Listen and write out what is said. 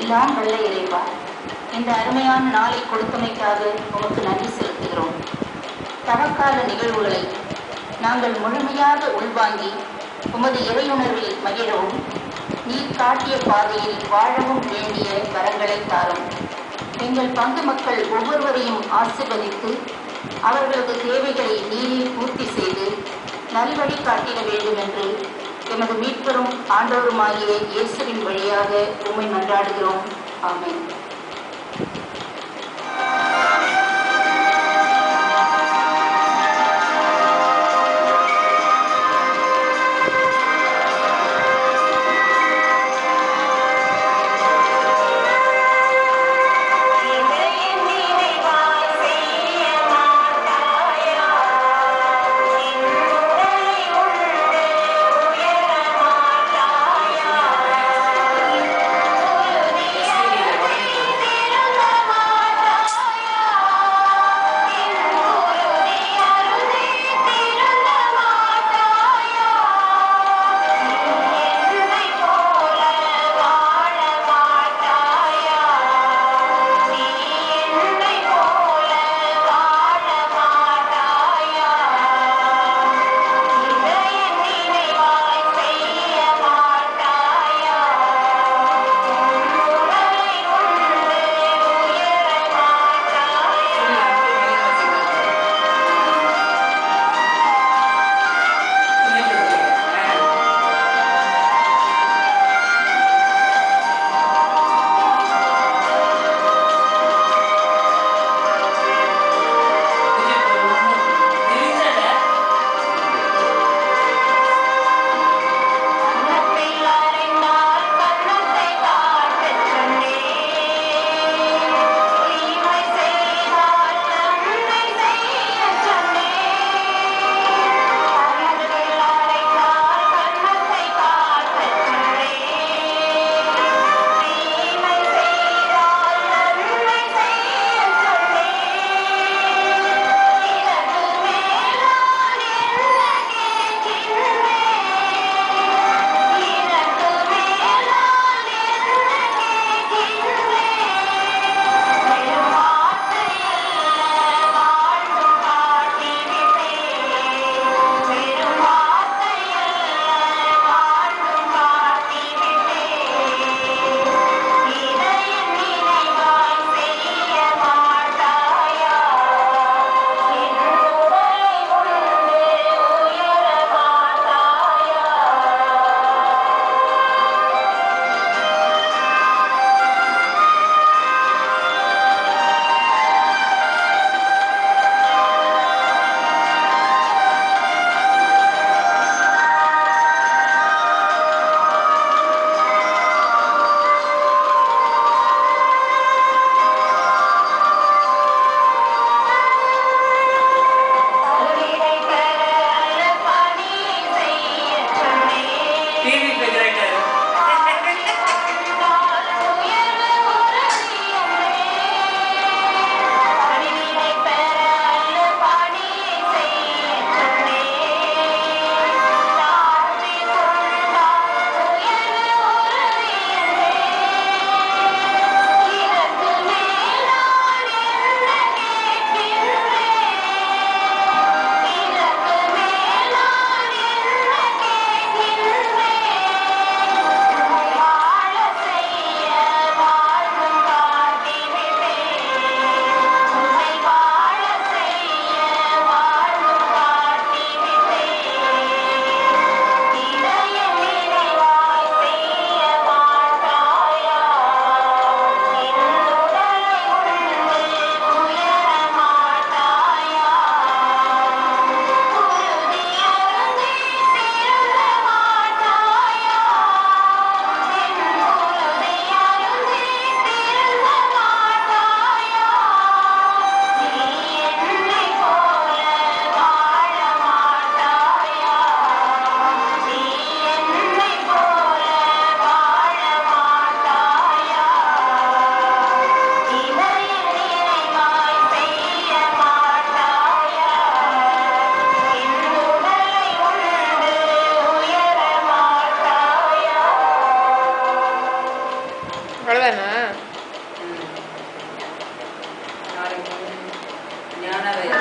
எல்லாம் வல்ல இறைவா இந்த அருமையான நாளை கொடுத்தமைக்காக உமக்கு நன்றி செலுத்துகிறோம் தவக்கால நிகழ்வுகளை நாங்கள் முழுமையாக உள்வாங்கி உமது இறையுணர்வில் மகிழவும் நீர் காட்டிய பாதையில் வாழவும் வேண்டிய வரங்களை தாரும் எங்கள் பங்கு மக்கள் ஒவ்வொருவரையும் ஆசிர்வதித்து அவர்களது தேவைகளை நீரே பூர்த்தி செய்து நல்வழி காட்டிட வேண்டும் என்று எமது மீட்பெரும் ஆண்டவருமாகிய இயேசுவின் வழியாக உம்மை மன்றாடுகிறோம் ஆமென் இதையும் நினைவாய் செய்ய மாட்டாயா இன்னுடலை உண்டு உயர மாட்டாயா ஒரு நியமத்தை அவ்வளோதானா ம். நாளைக்கு வந்து ஞான வேலை